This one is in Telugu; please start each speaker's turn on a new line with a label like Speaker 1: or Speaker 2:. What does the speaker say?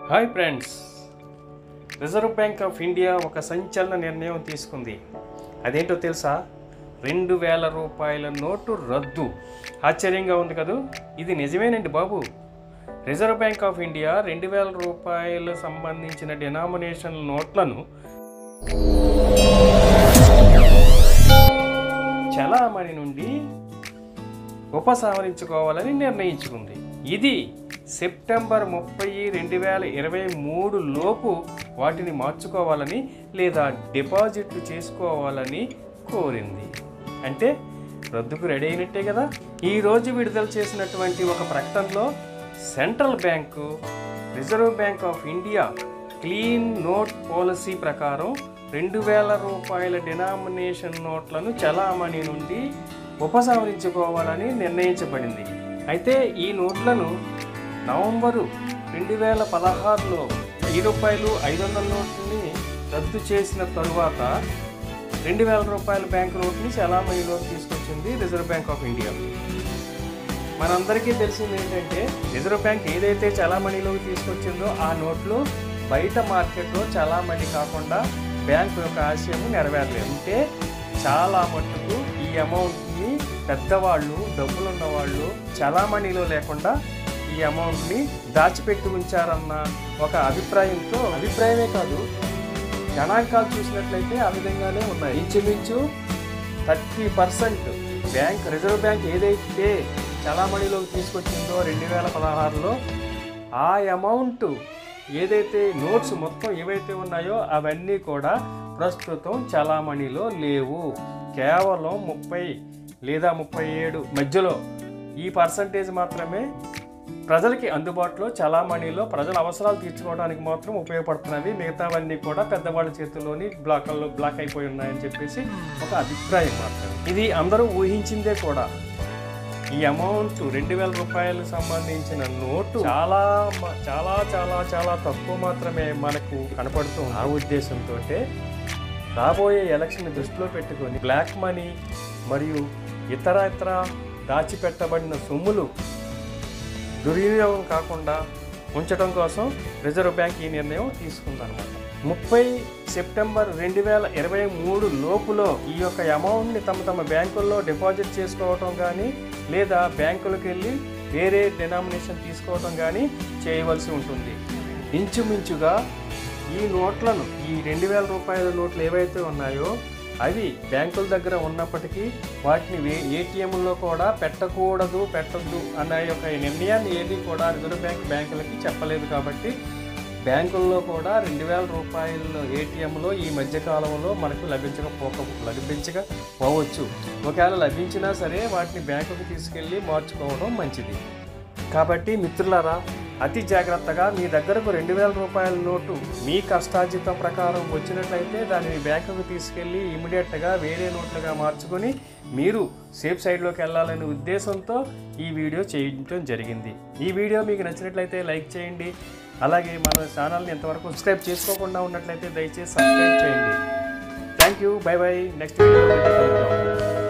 Speaker 1: hi friends reserve bank of India ఒక సంచలన నిర్ణయం తీసుకుంది అదేంటో తెలుసా రెండు వేల రూపాయల నోటు రద్దు ఆశ్చర్యంగా ఉంది కదూ ఇది నిజమేనండి బాబు రిజర్వ్ బ్యాంక్ ఆఫ్ ఇండియా రెండు వేల రూపాయలు సంబంధించిన డినామినేషన్ నోట్లను చలామణి నుండి ఉపసంహరించుకోవాలని నిర్ణయించుకుంది ఇది సెప్టెంబర్ ముప్పై రెండు వేల ఇరవై మూడు లోపు వాటిని మార్చుకోవాలని లేదా డిపాజిట్లు చేసుకోవాలని కోరింది అంటే రద్దుకు రెడీ అయినట్టే కదా ఈ రోజు విడుదల చేసినటువంటి ఒక ప్రకటనలో central bank reserve bank of India clean note policy ప్రకారం రెండు వేల రూపాయల డినామినేషన్ నోట్లను చలామణి నుండి ఉపసంహరించుకోవాలని నిర్ణయించబడింది అయితే ఈ నోట్లను నవంబరు రెండు వేల పదహారులో వెయ్యి రూపాయలు ఐదు వందల నోట్లని రద్దు చేసిన తరువాత రెండు వేల రూపాయల బ్యాంక్ నోట్ని చలామణిలోకి తీసుకొచ్చింది రిజర్వ్ బ్యాంక్ ఆఫ్ ఇండియా మనందరికీ తెలిసింది ఏంటంటే రిజర్వ్ బ్యాంక్ ఏదైతే చలామణిలోకి తీసుకొచ్చిందో ఆ నోట్లు బయట మార్కెట్లో చలామణి కాకుండా బ్యాంక్ యొక్క ఆశయం నెరవేరలేదు అంటే చాలా మట్టుకు ఈ అమౌంట్ని పెద్దవాళ్ళు డబ్బులున్న వాళ్ళు చలామణిలో లేకుండా ఈ అమౌంట్ని దాచిపెట్టి ఉంచారన్న ఒక అభిప్రాయంతో అభిప్రాయమే కాదు గణాంకాలు చూసినట్లయితే ఆ విధంగానే ఉన్నాయి ఇంచుమించు thirty percent bank reserve bank ఏదైతే చలామణిలోకి తీసుకొచ్చిందో రెండు వేల పదహారులో ఆ అమౌంట్ ఏదైతే నోట్స్ మొత్తం ఏవైతే ఉన్నాయో అవన్నీ కూడా ప్రస్తుతం చలామణిలో లేవు కేవలం ముప్పై లేదా ముప్పై ఏడు మధ్యలో ఈ పర్సంటేజ్ మాత్రమే ప్రజలకి అందుబాటులో చలామణిలో ప్రజల అవసరాలు తీర్చుకోవడానికి మాత్రం ఉపయోగపడుతున్నవి మిగతావన్నీ కూడా పెద్దవాళ్ళ చేతుల్లోని బ్లాక్ల్లో బ్లాక్ అయిపోయి ఉన్నాయని చెప్పేసి ఒక అభిప్రాయం మాత్రమే ఇది అందరూ ఊహించిందే కూడా ఈ అమౌంట్ రెండు వేల రూపాయలకు సంబంధించిన నోటు చాలా మ- చాలా చాలా చాలా తక్కువ మాత్రమే మనకు కనపడుతుంది ఆ ఉద్దేశంతో రాబోయే ఎలక్షన్ దృష్టిలో పెట్టుకొని బ్లాక్ మనీ మరియు ఇతర ఇతర దాచిపెట్టబడిన సొమ్ములు దుర్వినియోగం కాకుండా ఉంచడం కోసం రిజర్వ్ బ్యాంక్ ఈ నిర్ణయం తీసుకుందన్నమాట ముప్పై సెప్టెంబర్ రెండు వేల ఇరవై మూడు లోపులో ఈ యొక్క అమౌంట్ని తమ తమ బ్యాంకుల్లో డిపాజిట్ చేసుకోవటం కానీ లేదా బ్యాంకులకు వెళ్ళి వేరే డినామినేషన్ తీసుకోవటం కానీ చేయవలసి ఉంటుంది ఇంచుమించుగా ఈ నోట్లను ఈ రెండు వేల రూపాయల నోట్లు ఏవైతే ఉన్నాయో అవి బ్యాంకుల దగ్గర ఉన్నప్పటికీ వాటిని వే ఏటీఎంలో కూడా పెట్టకూడదు పెట్టద్దు అన్న యొక్క నిర్ణయాన్ని ఏది కూడా రిజర్వ్ బ్యాంక్ బ్యాంకులకి చెప్పలేదు కాబట్టి బ్యాంకుల్లో కూడా రెండు వేల రూపాయల ఏటీఎంలో ఈ మధ్య కాలంలో మనకు లభించకపోక లభించకపోవచ్చు ఒకవేళ లభించినా సరే వాటిని బ్యాంకుకి తీసుకెళ్ళి మార్చుకోవడం మంచిది కాబట్టి మిత్రులారా అతి జాగ్రత్తగా మీ దగ్గరకు రెండు వేల రూపాయల నోటు మీ కష్టార్జితం ప్రకారం వచ్చినట్లయితే దానిని బ్యాంకుకు తీసుకెళ్ళి ఇమీడియట్గా వేరే నోట్లుగా మార్చుకొని మీరు సేఫ్ సైడ్లోకి వెళ్ళాలనే ఉద్దేశంతో ఈ వీడియో చేయడం జరిగింది ఈ వీడియో మీకు నచ్చినట్లయితే లైక్ చేయండి అలాగే మన ఛానల్ని ఎంతవరకు సబ్స్క్రైబ్ చేసుకోకుండా ఉన్నట్లయితే దయచేసి సబ్స్క్రైబ్ చేయండి thank you bye bye next video